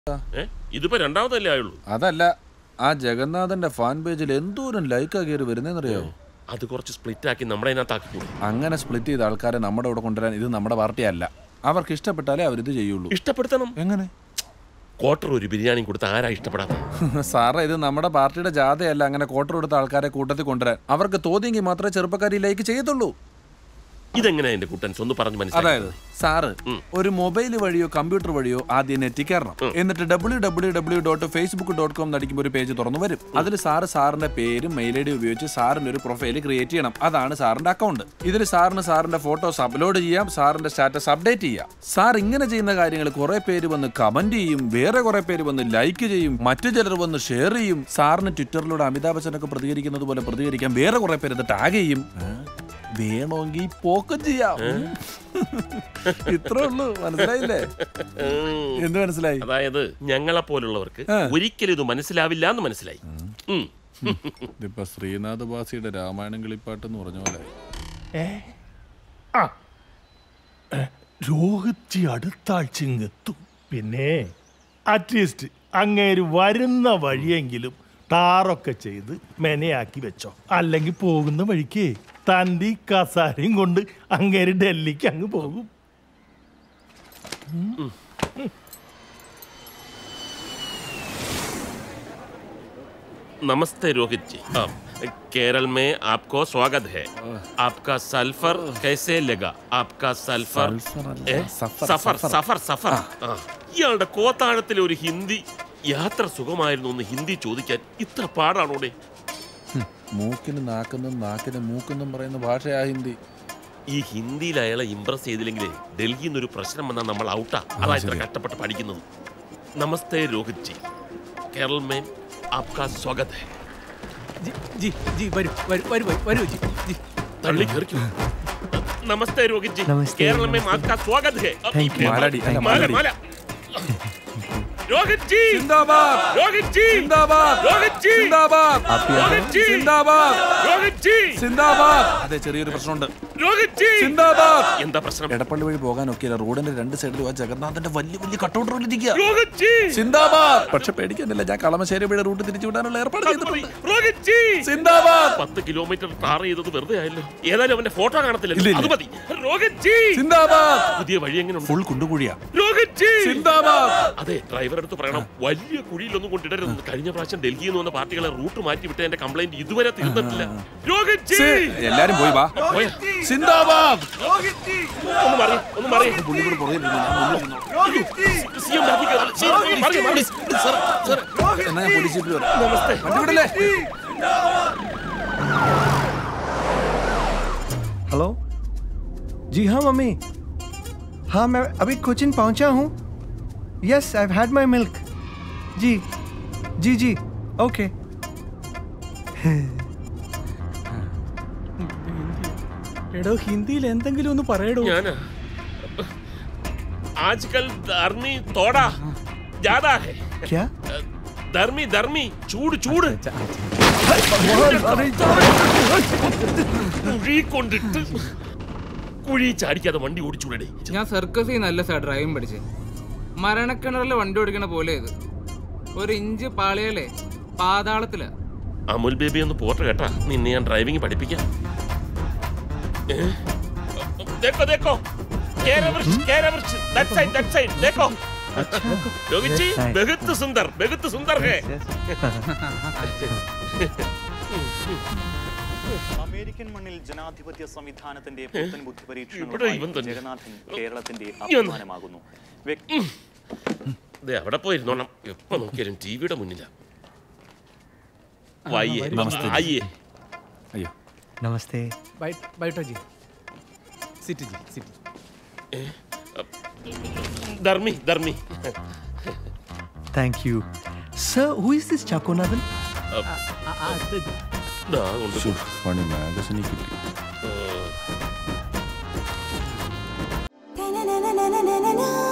ഏ ഇതിപ്പോ രണ്ടാമതല്ലേ ആയുള്ളൂ അതല്ല ആ ജഗന്നാഥന്റെ ഫാൻ പേജിൽ എന്തോരം ലൈക്കാ കയറി വരുന്നതെന്നറിയോ അത് കുറച്ച് സ്പ്ലിറ്റ് ആക്കി നമ്മുടെ അതിനകത്താക്കി കൂടി അങ്ങനെ സ്പ്ലിറ്റ് ചെയ്ത ആൾക്കാരെ നമ്മുടെ ഇവിടെ കൊണ്ടുവരാൻ ഇത് നമ്മുടെ പാർട്ടി അല്ല അവർക്ക് ഇഷ്ടപ്പെട്ടാലേ അവരിത് ചെയ്യുള്ളൂ ഇഷ്ടപ്പെടുത്തണം എങ്ങനെ ക്വാർട്ടർ ഒരു ബിരിയാണി കൊടുത്ത് ആരാ ഇഷ്ടപ്പെടാത്ത സാറേ ഇത് നമ്മുടെ പാർട്ടിയുടെ ജാഥയല്ല അങ്ങനെ കോട്ടർ കൊടുത്ത ആൾക്കാരെ കൂട്ടത്തിൽ കൊണ്ടുവരാൻ അവർക്ക് തോന്നിയെങ്കിൽ മാത്രമേ ചെറുപ്പക്കാരി ലൈക്ക് ചെയ്യത്തുള്ളൂ ഇതെങ്ങനെയാ എന്റെ കുട്ടൻസ് ഒന്ന് പറഞ്ഞു മനസ്സിലായി അതായത് സാറ് ഒരു മൊബൈൽ വഴിയോ കമ്പ്യൂട്ടർ വഴിയോ ആദ്യം നെറ്റിൽ കയറണം എന്നിട്ട് W W W dot Facebook dot com നടിക്കുമ്പോൾ ഒരു പേജ് തുറന്നു വരും അതിൽ സാറ് സാറിന്റെ പേരും മെയിൽ ഐ ഡി ഉപയോഗിച്ച് സാറിന്റെ ഒരു പ്രൊഫൈൽ ക്രിയേറ്റ് ചെയ്യണം അതാണ് സാറിന്റെ അക്കൗണ്ട് ഇതിൽ സാറിന് സാറിന്റെ ഫോട്ടോസ് അപ്ലോഡ് ചെയ്യാം സാറിന്റെ സ്റ്റാറ്റസ് അപ്ഡേറ്റ് ചെയ്യാം സാർ ഇങ്ങനെ ചെയ്യുന്ന കാര്യങ്ങൾ കുറെ പേര് വന്ന് കമന്റ് ചെയ്യും വേറെ കുറെ പേര് വന്ന് ലൈക്ക് ചെയ്യും മറ്റു ചിലർ വന്ന് ഷെയർ ചെയ്യും സാറിന് ട്വിറ്ററിലൂടെ അമിതാഭ് ബച്ചനൊക്കെ പ്രതികരിക്കുന്നത് പോലെ പ്രതികരിക്കാൻ വേറെ കുറെ പേര് ഇത് ടാഗ് ചെയ്യും വേണമെങ്കിൽ പോക്കും ചെയ്യാം ഇത്രേ ഉള്ളൂ മനസ്സിലായില്ലേ ഉം. എന്ത് മനസ്സിലായി അതായത് ഞങ്ങളെ പോലുള്ളവർക്ക് ഒരിക്കലും ഇത് മനസ്സിലാവില്ല എന്ന് മനസ്സിലായി ഉം. ഇതിപ്പോ ശ്രീനാഥ് ബാസിയുടെ രാമായണം കിളിപ്പാട്ട് എന്ന് പറഞ്ഞ പോലെ രോഹിത്ജി അടുത്ത ആഴ്ച ഇങ്ങെത്തും പിന്നെ അറ്റ്ലീസ്റ്റ് അങ്ങേര് വരുന്ന വഴിയെങ്കിലും ടാറൊക്കെ ചെയ്ത് മെനയാക്കി വെച്ചോ അല്ലെങ്കിൽ പോകുന്ന വഴിക്ക് തൻ്റെ ഈ കസാരയും കൊണ്ട് അങ്ങേര് ഡൽഹിക്ക് അങ്ങ് പോകും नमस्ते रोहित जी आ, केरल में आपको स्वागत है आपका सल्फर कैसे लगा आपका सल्फर സൾഫർ അല്ല, ഏ? സഫർ, സഫർ സഫർ. സഫർ സഫർ ആ. ഇയാളുടെ കോത്താഴത്തിലെ ഒരു ഹിന്ദി യാത്ര സുഖമായിരുന്നു എന്ന് ഹിന്ദി ചോദിക്കാൻ ഇത്ര പാടാണോടെ മൂക്കിന് നാക്കെന്നും നാക്കിന് മൂക്കെന്നും പറയുന്ന ഭാഷയാ ഹിന്ദി ഈ ഹിന്ദിയിൽ അയാളെ ഇംപ്രസ് ചെയ്തില്ലെങ്കിൽ ഡൽഹിയിൽ നിന്നൊരു പ്രശ്നം വന്നാൽ നമ്മൾ ഔട്ടാ അതാ ഇത്ര കഷ്ടപ്പെട്ട് പഠിക്കുന്നത് നമസ്തേ രോഹിത് ജി കേരൾ में आपका स्वागत है ജി ജി ജി വരൂ വരൂ വരൂ വരൂ, വരൂ ജി ജി തള്ളി കയറിക്കോ നമസ്തേ രോഹിത് ജി नमस्ते, കേരള में नमस्ते। आपका स्वागत है Thank you. മാലാടി, അല്ല, മാല മാലാടി. മാല രോഹിത് ജി സിന്ദാബാദ് രോഹിത് ജി സിന്ദാബാദ് രോഹിത് ജി സിന്ദാബാദ് രോഹിത് ജി സിന്ദാബാദ് രോഹിത് ജി സിന്ദാബാദ് അതെ ചെറിയൊരു പ്രശ്നമുണ്ട് രോഹിത് ജി സിന്ദാബാദ് എന്താ പ്രശ്നം എടപ്പള്ളി വഴി പോകാൻ ഒക്കെയല്ല റോഡിന്റെ രണ്ട് സൈഡിലും ആ ജഗന്നാഥന്റെ വലിയ വലിയ കട്ടൗട്ട് ഇരിക്കുക രോഹിത് ജി സിന്ദാബാദ് പക്ഷെ പേടിക്കാനില്ല ഞാൻ കളമശ്ശേരി വഴി റൂട്ട് തിരിച്ചു വിടാനുള്ള ഏർപ്പാട് അത് മതി. ചെയ്തിട്ടുണ്ട് രോഹിത് ജി സിന്ദാബാദ് പത്ത് കിലോമീറ്റർ ടാർ ചെയ്തത് വെറുതെ ആയല്ലോ ഏതായാലും അവന്റെ ഫോട്ടോ ഇല്ല, കാണത്തില്ല ഇല്ല. അത് മതി രോഹിത് ജി സിന്ദാബാദ് പുതിയ വഴി എങ്ങനെയുണ്ട് ഫുൾ കുണ്ടുകുഴിയാ രോഹിത് ജി സിന്ദാബാദ് അതെ ഡ്രൈവർ അടുത്ത് പറയണം വലിയ കുഴിയിലൊന്നും കൊണ്ടിടരുത് കഴിഞ്ഞ പ്രാവശ്യം ഡൽഹിയിൽ നിന്ന് വന്ന പാർട്ടികളെ റൂട്ട് മാറ്റി വിട്ട എന്റെ കംപ്ലൈന്റ് ഇതുവരെ തീർന്നിട്ടില്ല രോഹിത് ജി എല്ലാരും പോയി വാ പോയാ? സിന്ദാബാദ് ഒന്ന് മാറി ഒന്ന് മാറി പുള്ളി കൂടെ പുറകിൽ ഇരുന്നു, ഞാൻ മുന്നിൽ ഇരുന്നു. സി എം ബാക്കി കയറി. സി എം മാറി, മാറി. എന്നാ ഞാൻ പോലീസ് ജീപ്പിൽ വരാം നമസ്തേ വണ്ടി വിടല്ലേ हेलो जी हाँ मम्मी हाँ मैं अभी कोचिन पहुंचा हूँ yes I had my milk जी जी जी ओके എടോ ഹിന്ദിയിൽ എന്തെങ്കിലും ഒന്ന് പറയടോ ഞാനാ ആജ്കൽ ധർമ്മി തോടാ ജാതാ ഹെ क्या ധർമ്മി ധർമ്മി ചൂട് ചൂട് കുഴി കൊണ്ടിട്ട് കുഴി ചാടിക്കാതെ വണ്ടി ഓടിച്ചൂടെ ഞാൻ സർക്കസിൽ നല്ല സാർ ഡ്രൈവിംഗ് പഠിച്ചേ മരണക്കിണറിൽ വണ്ടി ഓടിക്കണ പോലെ ഇത് ഒരു ഇഞ്ച് പാളിയാലേ പാതാളത്തില അമുൽ ബേബി ഒന്ന് പോട്ടെ കേട്ടാ നിന്നെ ഞാൻ ഡ്രൈവിംഗ് പഠിപ്പിക്കാം ഏ? देखो देखो केरा वृक्ष केरा वृक्ष that side that side देखो रोहित जी बहुत सुंदर बहुत सुंदर है അമേരിക്കൻ മണ്ണിൽ ജനാധിപത്യ സംവിധാനത്തിന്റെ പുത്തൻ ബുദ്ധി ഇവിടെ പരീക്ഷണങ്ങളുമായി ഇവൻ തന്നെ. ജഗന്നാഥൻ കേരളത്തിന്റെ ഒന്ന്. അഭിമാനമാകുന്നു വ്യക്തി ദേ അവിടെ പോയിരുന്നോണം എപ്പോ നോക്കിയാലും ടിവിയുടെ മുന്നിലാ വായിയേ ആയിയേ അയ്യോ नमस्ते ബൈ- ബൈട്ടോ ജി സിറ്റ് ജി സിറ്റ് ധർമ്മി ധർമ്മി thank you sir who is this चाकोनाथन ദാ കൊണ്ട് കൊടു. പണി മാഗസിനിൽ കിട്ടി ഏ. na na na na na na na